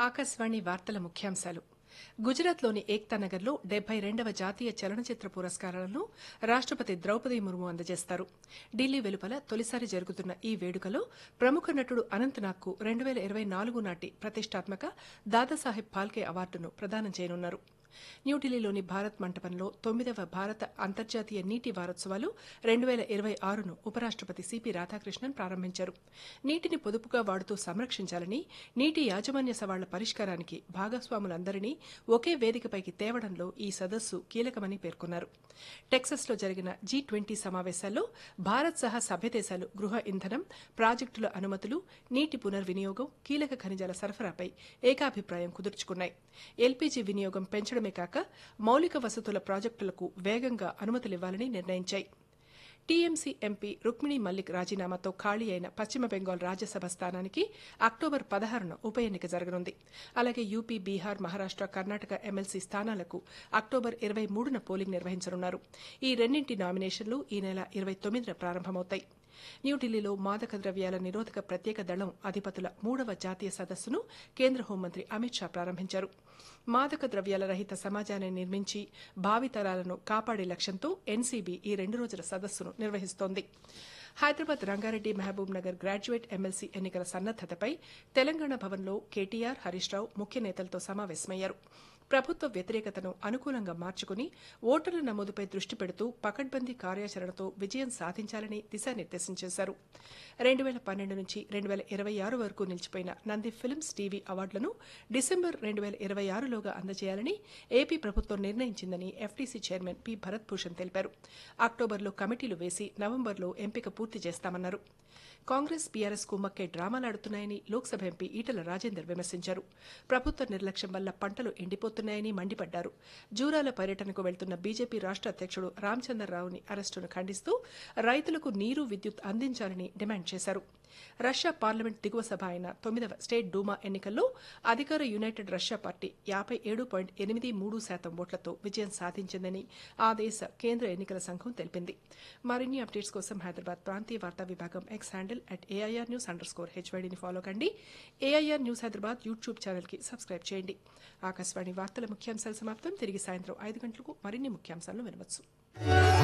ఆకాశవాణి వార్తల ముఖ్యాంశాలు గుజరాత్లోని ఏక్తా నగర్లో డెబ్బై రెండవ జాతీయ చలనచిత్ర పురస్కారాలను రాష్టపతి ద్రౌపది ముర్ము అందజేస్తారు ఢిల్లీ వెలుపల తొలిసారి జరుగుతున్న ఈ వేడుకలో ప్రముఖ నటుడు అనంతనాగ్కు రెండు వేల ఇరవై నాలుగు నాటి ప్రతిష్టాత్మక దాదాసాహెబ్ ఫాల్కే అవార్డును ప్రదానం చేయనున్నారు న్యూఢిల్లీలోని భారత్ మంటపంలో తొమ్మిదవ భారత అంతర్జాతీయ నీటి వారోత్సవాలు రెండు వేల ఇరవై ఆరును ఉపరాష్టపతి సిపి రాధాకృష్ణన్ ప్రారంభించారు నీటిని పొదుపుగా వాడుతూ సంరక్షించాలని నీటి యాజమాన్య సవాళ్ల పరిష్కారానికి భాగస్వాములందరినీ ఒకే వేదికపైకి తేవడంలో ఈ సదస్సు కీలకమని పేర్కొన్నారు టెక్సస్లో జరిగిన జీ ట్వంటీ సమావేశాల్లో భారత్ సహా సభ్యదేశాలు గృహ ఇంధనం ప్రాజెక్టుల అనుమతులు నీటి పునర్వినియోగం కీలక ఖనిజాల సరఫరాపై ఏకాభిప్రాయం కుదుర్చుకున్నాయి ఎల్పీజీ వినియోగం పెంచడమే కాక మౌలిక వసతుల ప్రాజెక్టులకు వేగంగా అనుమతులివ్వాలని నిర్ణయించాయి టీఎంసీ ఎంపీ రుక్మిణి మల్లిక్ రాజీనామాతో ఖాళీ అయిన పశ్చిమ బెంగాల్ రాజ్యసభ స్థానానికి అక్టోబర్ పదహారున ఉప ఎన్నిక జరగనుంది అలాగే యూపీ బీహార్ మహారాష్ట కర్ణాటక ఎమ్మెల్సీ స్థానాలకు అక్టోబర్ ఇరవై మూడున పోలింగ్ నిర్వహించనున్నారు ఈ రెండింటి నామినేషన్లు ఈ నెల ఇరవై తొమ్మిదిన ప్రారంభమవుతాయి న్యూఢిల్లీలో మాదక ద్రవ్యాల నిరోధక ప్రత్యేక దళం అధిపతుల మూడవ జాతీయ సదస్సును కేంద్ర హోంమంత్రి అమిత్ షా ప్రారంభించారు మాదక ద్రవ్యాల రహిత సమాజాన్ని నిర్మించి భావితరాలను కాపాడే లక్ష్యంతో ఎన్సీబీ ఈ రెండు రోజుల సదస్సును నిర్వహిస్తోంది Hyderabad Rangareddy Mahabubnagar graduate MLC ఎన్నికల సన్నద్దతపై తెలంగాణ భవన్లో కేటీఆర్ హరీష్ రావు ముఖ్య నేతలతో సమావేశమయ్యారు ప్రభుత్వ వ్యతిరేకతను అనుకూలంగా మార్చుకుని ఓటర్ల నమోదుపై దృష్టి పెడుతూ పకడ్బందీ కార్యాచరణతో విజయం సాధించాలని దిశానిర్దేశం చేశారు రెండు వేల పన్నెండు నుంచి రెండు వేల ఇరవై ఆరు వరకు నిలిచిపోయిన నంది ఫిల్మ్స్ టీవీ అవార్డులను డిసెంబర్ రెండు వేల ఇరవై ఆరులోగా అందజేయాలని ఏపీ ప్రభుత్వం నిర్ణయించిందని FTC chairman P Bharat Bhushan తెలిపారు అక్టోబర్లో కమిటీలు వేసి నవంబర్లో ఎంపిక పూర్తి చేస్తామన్నారు కాంగ్రెస్ బీఆర్ఎస్ కుమ్మక్కే డ్రామాలాడుతున్నాయని లోక్సభ ఎంపీ ఈటల రాజేందర్ విమర్శించారు ప్రభుత్వ నిర్లక్ష్యం వల్ల పంటలు ఎండిపోతున్నాయని మండిపడ్డారు జూరాల పర్యటనకు వెళ్తున్న బీజేపీ రాష్ట అధ్యక్షుడు రామచంద్రరావుని అరెస్టును ఖండిస్తూ రైతులకు నీరు విద్యుత్ అందించాలని డిమాండ్ చేశారు రష్యా పార్లమెంట్ దిగువ సభ అయిన తొమ్మిదవ స్టేట్ డూమా ఎన్నికల్లో అధికార యునైటెడ్ రష్యా పార్టీ యాభై ఏడు పాయింట్ ఎనిమిది మూడు శాతం ఓట్లతో విజయం సాధించిందని ఆ దేశ కేంద్ర ఎన్నికల సంఘం తెలిపింది మరిన్ని అప్డేట్స్ కోసం హైదరాబాద్ ప్రాంతీయ వార్తా విభాగం X handle at AIR news underscore హెచ్వైడీని ఫాలో కండి ఏఐఆర్ న్యూస్ హైదరాబాద్ యూట్యూబ్ ఛానల్కి సబ్స్క్రైబ్ చేయండి ఆకాశవాణి వార్తల ముఖ్యాంశాలు సమాప్తం తిరిగి సాయంత్రం ఐదు గంటలకు మరిన్ని ముఖ్యాంశాలను వినవచ్చు